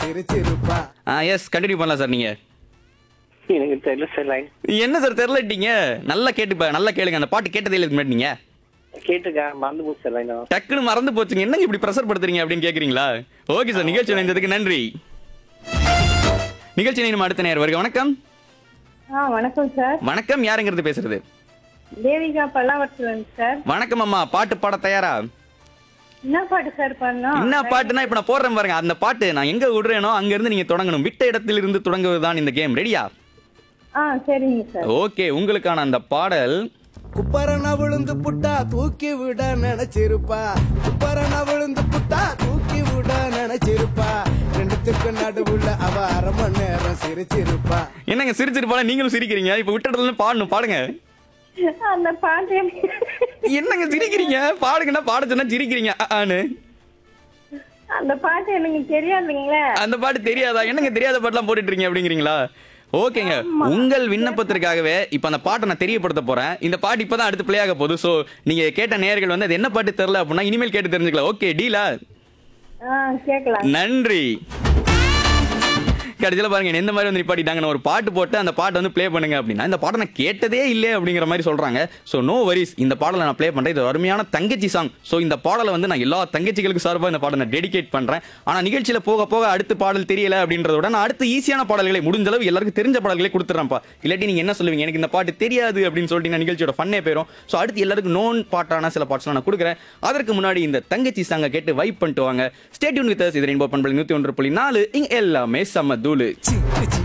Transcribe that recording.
சிரிச்சிருப்பா ஆ yes continue பண்ணலாம் sir நீங்க எனக்கு தெரியல சார் லைன் என்ன சார் தெரிலட்டீங்க நல்லா கேட்டுப்பா நல்லா கேளுங்க அந்த பாட்டு கேட்டதே இல்லை இதுக்கு முன்னாடி நீங்க கேட்டுக்கா மறந்து போச்சு சார் லைன் டக்குன்னு மறந்து போச்சுங்க என்னங்க இப்படி ப்ரெஷர் படுத்துறீங்க அப்படின்னு கேக்குறீங்களா ஓகே சார் நிகழ்ச்சி இணைந்ததுக்கு நன்றி நிகழ்ச்சி இணையும் அடுத்த நேர் வருக வணக்கம் ஆ வணக்கம் சார் வணக்கம் யாருங்கிறது பேசுறது தேவிகா பல்லாவரத்துலங்க சார் வணக்கம் அம்மா பாட்டு பாட தயாரா என்ன பாட்டு சார் பண்ணோம் என்ன பாட்டுனா இப்ப நான் போடுறேன் பாருங்க அந்த பாட்டு நான் எங்க விடுறேனோ அங்க இருந்து நீங்க தொடங்கணும் விட்ட இடத்தில் இருந்து தொடங்குவதுதான் இந்த கேம் ரெடியா ஆ சரிங்க சார் ஓகே உங்களுக்கான அந்த பாடல் குப்பரன விழுந்து புட்டா தூக்கி விட நினைச்சிருப்பா குப்பரன விழுந்து புட்டா தூக்கி விட நினைச்சிருப்பா ரெண்டுத்துக்கு நடுவுல அவ அரை மணி நேரம் சிரிச்சிருப்பா என்னங்க சிரிச்சிருப்பால நீங்களும் சிரிக்கிறீங்க இப்ப விட்ட இடத்துல இருந்து பாடணும் பாடுங்க அந்த பாட்டு எனக்கு- என்னங்க சிரிக்கிறீங்க பாடுங்கன்னா பாட சொன்னா சிரிக்கிறீங்க அ, ஆன்னு அந்த பாட்டு எனக்கு தெரியாதுங்களே அந்த பாட்டு தெரியாதா என்னங்க தெரியாத பாட்டுலாம் போட்டுட்டு இருக்கீங்க அப்படிங்கிறீங்களா ஓகேங்க உங்கள் விண்ணப்பத்திற்காகவே இப்ப அந்த பாட்டை நான் தெரியப்படுத்த போறேன் இந்த பாட்டு இப்பதான் அடுத்து பிளே ஆக போகுது சோ நீங்க கேட்ட நேயர்கள் வந்து அது என்ன பாட்டு தெரியல அப்படின்னா இனிமேல் கேட்டு தெரிஞ்சுக்கலாம் ஓகே டீலா ஆ கேட்கலாம் நன்றி கடைசியில் பாருங்க எந்த மாதிரி வந்து நிப்பாட்டிட்டாங்க நான் ஒரு பாட்டு போட்டு அந்த பாட்டை வந்து ப்ளே பண்ணுங்க அப்படின்னா இந்த பாட்டை நான் கேட்டதே இல்லை அப்படிங்கிற மாதிரி சொல்றாங்க ஸோ நோ வரிஸ் இந்த பாடலை நான் ப்ளே பண்றேன் இது ஒரு அருமையான தங்கச்சி சாங் ஸோ இந்த பாடலை வந்து நான் எல்லா தங்கச்சிகளுக்கு சார்பாக இந்த பாடலை நான் டெடிகேட் பண்றேன் ஆனா நிகழ்ச்சியில போக போக அடுத்த பாடல் தெரியல அப்படின்றத விட நான் அடுத்து ஈஸியான பாடல்களை முடிஞ்ச அளவு எல்லாருக்கும் தெரிஞ்ச பாடல்களை கொடுத்துறேன்ப்பா இல்லாட்டி நீங்க என்ன சொல்லுவீங்க எனக்கு இந்த பாட்டு தெரியாது அப்படின்னு சொல்லிட்டு நிகழ்ச்சியோட ஃபன்னே போயிடும் ஸோ அடுத்து எல்லாருக்கும் நோன் பாட்டான சில பாட்ஸ்லாம் நான் கொடுக்குறேன் அதற்கு முன்னாடி இந்த தங்கச்சி சாங்கை கேட்டு வைப் பண்ணிட்டு வாங்க ஸ்டேட்யூன் வித் இது ரெயின்போ பண்பல் நூத்தி ஒன்று புள்ளி நாலு இங்க எல்லாமே செம்ம தூளு சிக்கு